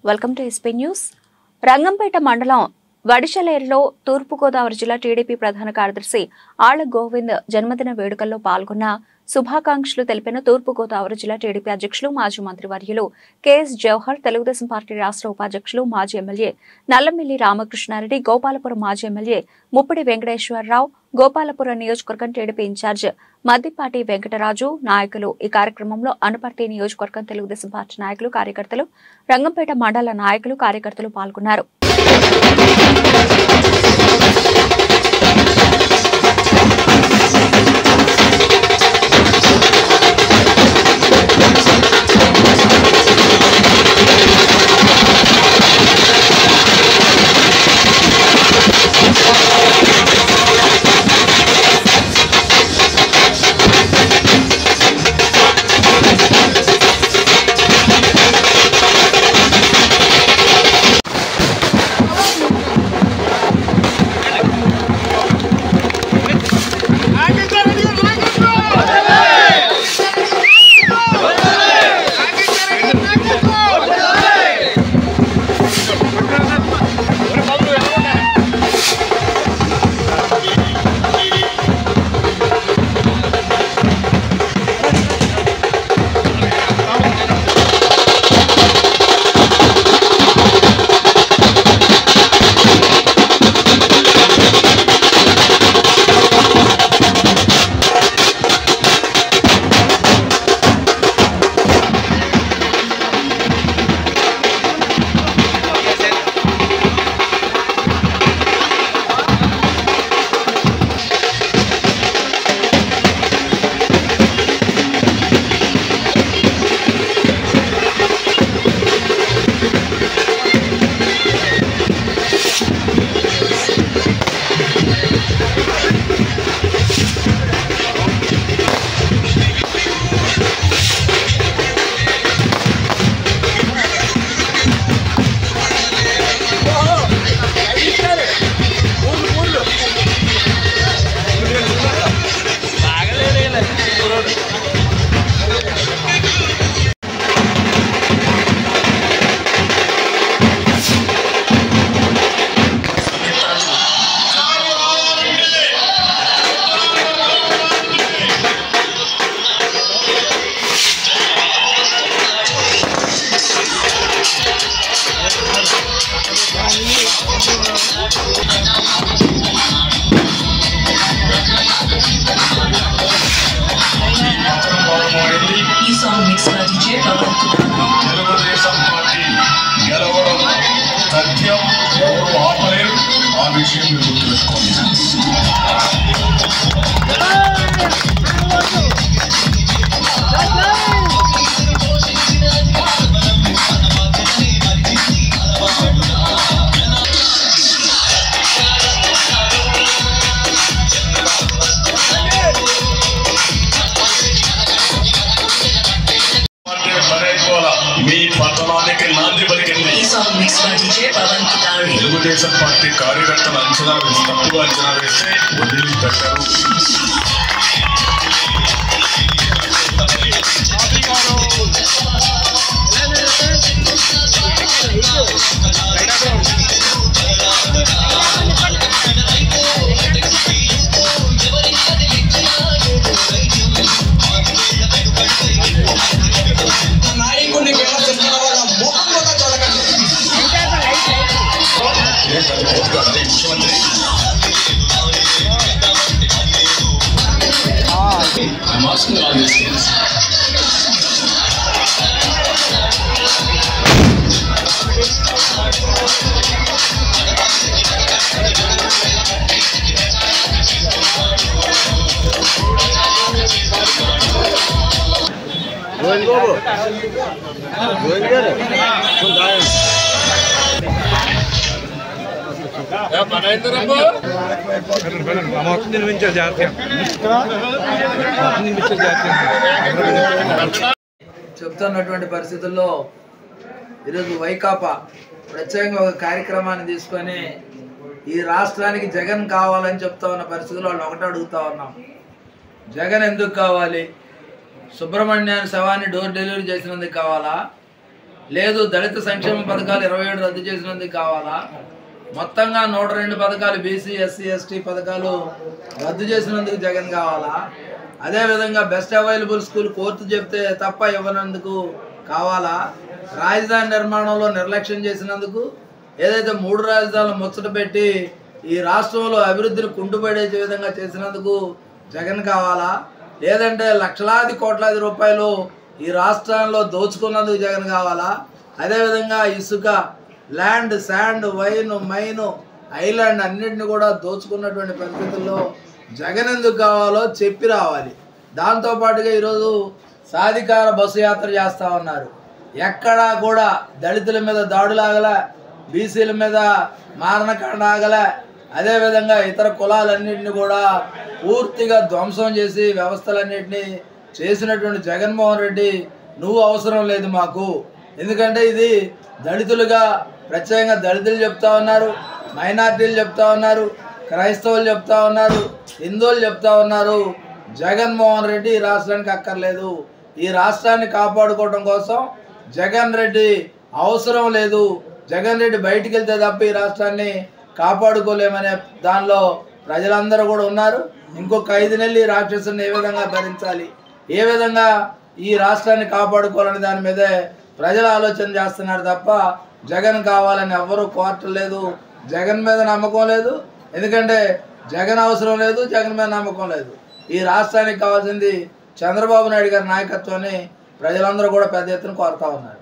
Welcome to SP news Rangampeta మండలం వడిషలేరులో తూర్పుగోదావరి జిల్లా టీడీపీ ప్రధాన కార్యదర్శి ఆళ్ల గోవింద్ జన్మదిన వేడుకల్లో పాల్గొన్న శుభాకాంక్షలు తెలిపిన తూర్పుగోదావరి జిల్లా టీడీపీ అధ్యక్షులు మాజీ మంత్రివర్యులు కెఎస్ జవహర్ తెలుగుదేశం పార్టీ రాష్ట్ర ఉపాధ్యక్షులు మాజీ ఎమ్మెల్యే నల్లమిల్లి రామకృష్ణారెడ్డి గోపాలపురం మాజీ ఎమ్మెల్యే ముప్పిడి వెంకటేశ్వరరావు గోపాలపురం నియోజకవర్గం టీడీపీ ఇన్ఛార్జ్ మద్దిపాటి వెంకటరాజు నాయకులు ఈ కార్యక్రమంలో అనపర్తి నియోజకవర్గం తెలుగుదేశం పార్టీ నాయకులు కార్యకర్తలు రంగంపేట మండల నాయకులు కార్యకర్తలు పాల్గొన్నారు ఈ సాంగ్ మిక్స్ గా DJ పవన్ కుమార్ తెలుగుదేశం పార్టీ గెలవడం సత్యం ఎవరు ఆపలేరు ఆ విషయం మీరు గుర్తుపెట్టుకోండి పార్టీ పరైపోలా మీ పట్టణానికి నాంది పలికింది ఈ సాంగ్ మిక్స్ గా DJ పవన్ కుమార్ తెలుగుదేశం పార్టీ కార్యకర్తలు అంచనా వేసి తప్పుగా అంచనా వేస్తే వదిలిపెట్టరు నాయకుడిని వేళ చెప్తున్న వాళ్ళ ముఖం కూడా చూడకండి ఏంటది కోర్టుగా అదే ముఖ్యమంత్రి ఆ మాస్క్ లాగా వేసుకోండి. మొత్తం నిర్మించారు జాతీయం మొత్తం నిర్మించారు జాతీయం చెప్తున్నటువంటి పరిస్థితుల్లో ఈరోజు వైకాపా ప్రత్యేకంగా ఒక కార్యక్రమాన్ని తీసుకొని ఈ రాష్ట్రానికి జగన్ కావాలని చెప్తా ఉన్న పరిస్థితుల్లో వాళ్ళు ఒకటే అడుగుతా ఉన్నాం జగన్ ఎందుకు కావాలి సుబ్రహ్మణ్యాన్ని శవాన్ని డోర్ డెలివరీ చేసినందుకు కావాలా లేదు దళిత సంక్షేమ పథకాలు ఇరవై ఏడు రద్దు చేసినందుకు కావాలా మొత్తంగా నూట రెండు పథకాలు బీసీ ఎస్సీ ఎస్టీ పథకాలు రద్దు చేసినందుకు జగన్ కావాలా అదేవిధంగా బెస్ట్ అవైలబుల్ స్కూల్ కోర్టు చెప్తే తప్ప ఇవ్వనందుకు కావాలా రాజధాని నిర్మాణంలో నిర్లక్ష్యం చేసినందుకు ఏదైతే మూడు రాజధానులు ముచ్చట పెట్టి ఈ రాష్ట్రంలో అభివృద్ధిని కుంటుపడేసే విధంగా చేసినందుకు జగన్ కావాలా లేదంటే లక్షలాది కోట్లాది రూపాయలు ఈ రాష్ట్రంలో దోచుకున్నందుకు జగన్ కావాలా అదేవిధంగా ఇసుక land sand wine mine island అన్నింటిని కూడా దోచుకున్నటువంటి పరిస్థితుల్లో జగన్ ఎందుకు కావాలో చెప్పి రావాలి దాంతోపాటుగా ఈరోజు సాధికార బస్సు యాత్ర చేస్తూ ఉన్నారు ఎక్కడా కూడా దళితుల మీద దాడులు ఆగలే బీసీల మీద మారణకాండ ఆగలే అదేవిధంగా ఇతర కులాలన్నింటినీ కూడా పూర్తిగా ధ్వంసం చేసి వ్యవస్థలన్నింటినీ చేసినటువంటి జగన్మోహన్ రెడ్డి నువ్వు అవసరం లేదు మాకు ఎందుకంటే ఇది దళితులుగా ప్రత్యేకంగా దళితులు చెప్తా ఉన్నారు మైనార్టీలు చెప్తా ఉన్నారు క్రైస్తవులు చెప్తా ఉన్నారు హిందువులు చెప్తా ఉన్నారు జగన్మోహన్ రెడ్డి ఈ రాష్ట్రానికి అక్కర్లేదు ఈ రాష్ట్రాన్ని కాపాడుకోవడం కోసం జగన్ రెడ్డి అవసరం లేదు జగన్ రెడ్డి బయటికి వెళ్తే తప్ప ఈ రాష్ట్రాన్ని కాపాడుకోలేమనే దానిలో ప్రజలందరూ కూడా ఉన్నారు ఇంకొక ఐదు నెలలు ఈ రాక్షసుని ఏ విధంగా భరించాలి ఏ విధంగా ఈ రాష్ట్రాన్ని కాపాడుకోవాలనే దాని మీదే ప్రజలు ఆలోచన చేస్తున్నారు తప్ప జగన్ కావాలని ఎవ్వరూ కోరట్లేదు జగన్ మీద నమ్మకం లేదు ఎందుకంటే జగన్ అవసరం లేదు జగన్ మీద నమ్మకం లేదు ఈ రాష్ట్రానికి కావాల్సింది చంద్రబాబు నాయుడు గారి నాయకత్వాన్ని ప్రజలందరూ కూడా పెద్ద ఎత్తున కోరుతా ఉన్నారు